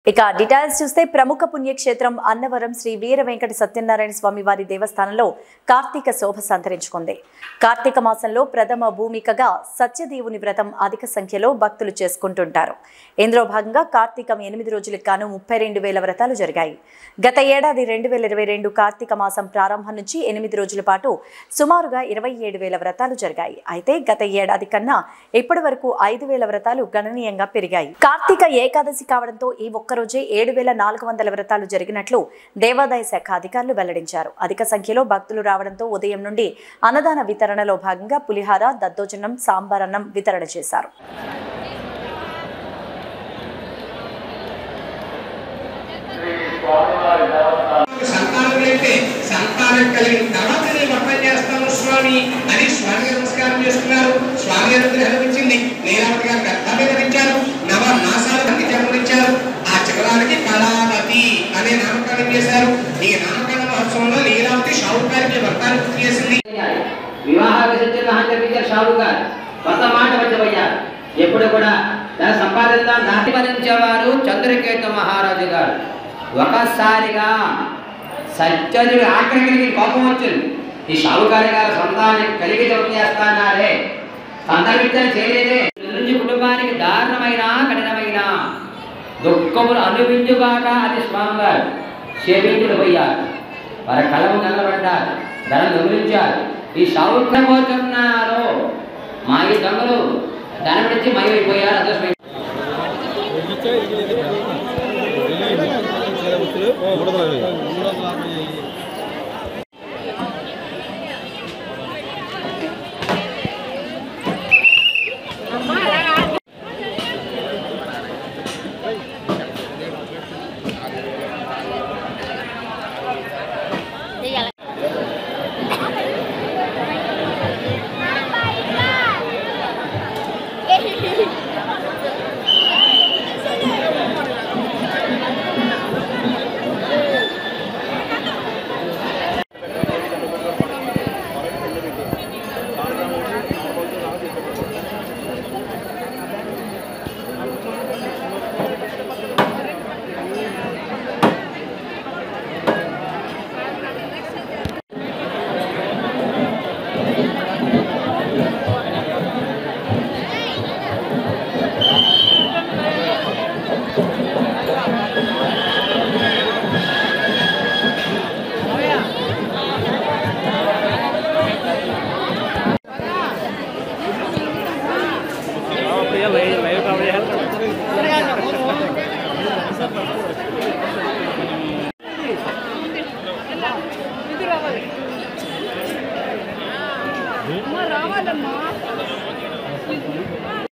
ఇక డీటెయిల్స్ చూస్తే ప్రముఖ పుణ్యక్షేత్రం అన్నవరం శ్రీ వీర వెంకట సత్యనారాయణ స్వామి వారి దేవస్థానంలో కార్తీక శోభ సంతరించుకుంది కార్తీక మాసంలో ప్రథమ భూమికగా సత్యదేవుని వ్రతం అధిక సంఖ్యలో భక్తులు చేసుకుంటుంటారు ఇందులో భాగంగా కార్తీకం ఎనిమిది రోజులకు గాను ముప్పై రెండు వేల వ్రతాలు జరిగాయి గత ఏడాది రెండు వేల ఇరవై రెండు కార్తీక మాసం ప్రారంభం నుంచి ఎనిమిది రోజుల పాటు సుమారుగా ఇరవై ఏడు వేల వ్రతాలు జరిగాయి అయితే గత ఏడాది కన్నా ఇప్పటి వరకు ఐదు వేల వ్రతాలు గణనీయంగా పెరిగాయి కార్తీక ఏకాదశి కావడంతో ఈ ఒక్కరోజే ఏడు వేల నాలుగు వందల వ్రతాలు జరిగినట్లు దేవాదాయ శాఖ అధికారులు వెల్లడించారు అధిక సంఖ్యలో భక్తులు రావడంతో ఉదయం నుండి అన్నదాన వితరణలో భాగంగా పులిహార దద్దోజనం సాంబార్ అన్నం వితరణ చేశారు సంతానం కలిగితే సంతానం కలిగిన తర్వాత నేను వ్రతం చేస్తాను స్వామి అని స్వామి గారు నమస్కారం చేస్తున్నారు స్వామి గారు అనుగ్రహం ఇచ్చింది నీలావతి గారు గర్భాన్ని ధరించారు నవ నాసాలు జన్మనిచ్చారు ఆ చక్రానికి కళావతి అనే నామకరణం చేశారు ఈ నామకరణ మహోత్సవంలో లీలావతి షావుకారికి వ్రతాన్ని పూర్తి చేసింది వివాహాలకు సత్యం మహా చెప్పించారు షావు గారు కొత్త మాట వచ్చబోయారు ఎప్పుడు కూడా తన సంపాదిద్దాం దాటిమరించేవారు చంద్రకేతు మహారాజు గారు ఒకసారిగా సత్యజుడు ఆఖరికి కోపం వచ్చింది ఈ షావుకారి గారు సొంతానికి కలిగి జపం చేస్తానారే సందర్భించిన చేయలేదే నుంచి కుటుంబానికి దారుణమైన కఠినమైన దుఃఖములు అనుభవించుగాక అని స్వామి గారు క్షేపించుడు పోయారు వారి కళము నిలబడ్డారు ధనం గమనించారు ఈ షావుకపోతున్నారు మా ఈ దొంగలు ధనం విడిచి మయమైపోయారు అదృష్టమై రావాలమ్మా